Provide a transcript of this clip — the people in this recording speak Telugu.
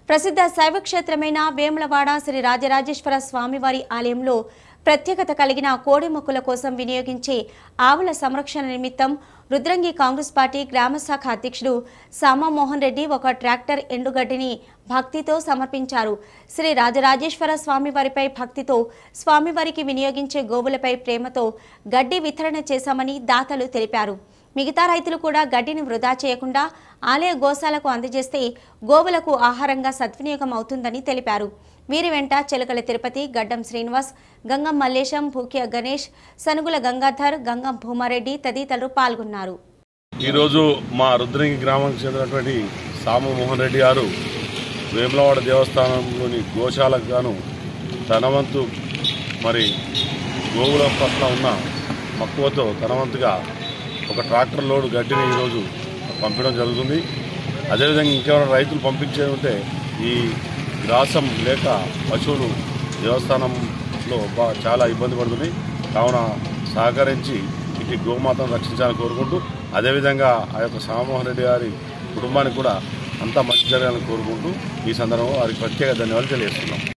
ప్రసిద్ధ శైవ క్షేత్రమైన వేములవాడ శ్రీ రాజరాజేశ్వర స్వామివారి ఆలయంలో ప్రత్యేకత కలిగిన కోడి మొక్కుల కోసం వినియోగించే ఆవుల సంరక్షణ నిమిత్తం రుద్రంగి కాంగ్రెస్ పార్టీ గ్రామ శాఖ అధ్యక్షుడు సామామోహన్ రెడ్డి ఒక ట్రాక్టర్ ఎండుగడ్డిని భక్తితో సమర్పించారు శ్రీ రాజరాజేశ్వర స్వామివారిపై భక్తితో స్వామివారికి వినియోగించే గోవులపై ప్రేమతో గడ్డి వితరణ చేశామని దాతలు తెలిపారు మిగతా రైతులు కూడా గడ్డిని వృధా చేయకుండా ఆలయ గోశాలకు అందజేస్తే గోవులకు ఆహారంగా సద్వినియోగం అవుతుందని తెలిపారు వీరి వెంట చిలకల తిరుపతి గడ్డం శ్రీనివాస్ గంగం మల్లేశం భూక్య గణేష్ సనుగుల గంగాధర్ గంగం భూమారెడ్డి తదితరులు పాల్గొన్నారు ఈరోజు మా రుద్రంగి గ్రామానికి చెందినటువంటి సామమోహన్ రెడ్డి గారు వేములవాడ దేవస్థానంలోని గోశాలకు గాను తన వంతు మరి గోవుల పట్ల ఉన్న మక్కువతో తన వంతుగా ఒక ట్రాక్టర్ లోడ్ గడ్డిని ఈరోజు పంపించడం జరుగుతుంది అదేవిధంగా ఇంకెవరైనా రైతులు పంపించేది ఉంటే ఈ గ్రాసం లేక పశువులు దేవస్థానంలో బా- చాలా ఇబ్బంది పడుతున్నాయి కావున సహకరించి ఇటు గోమాతను రక్షించాలని కోరుకుంటూ అదేవిధంగా ఆ యొక్క సామోహన్ రెడ్డి గారి కుటుంబానికి కూడా అంతా మంచి జరగాలని కోరుకుంటూ ఈ సందర్భంలో వారికి ప్రత్యేక ధన్యవాదాలు తెలియజేస్తున్నాం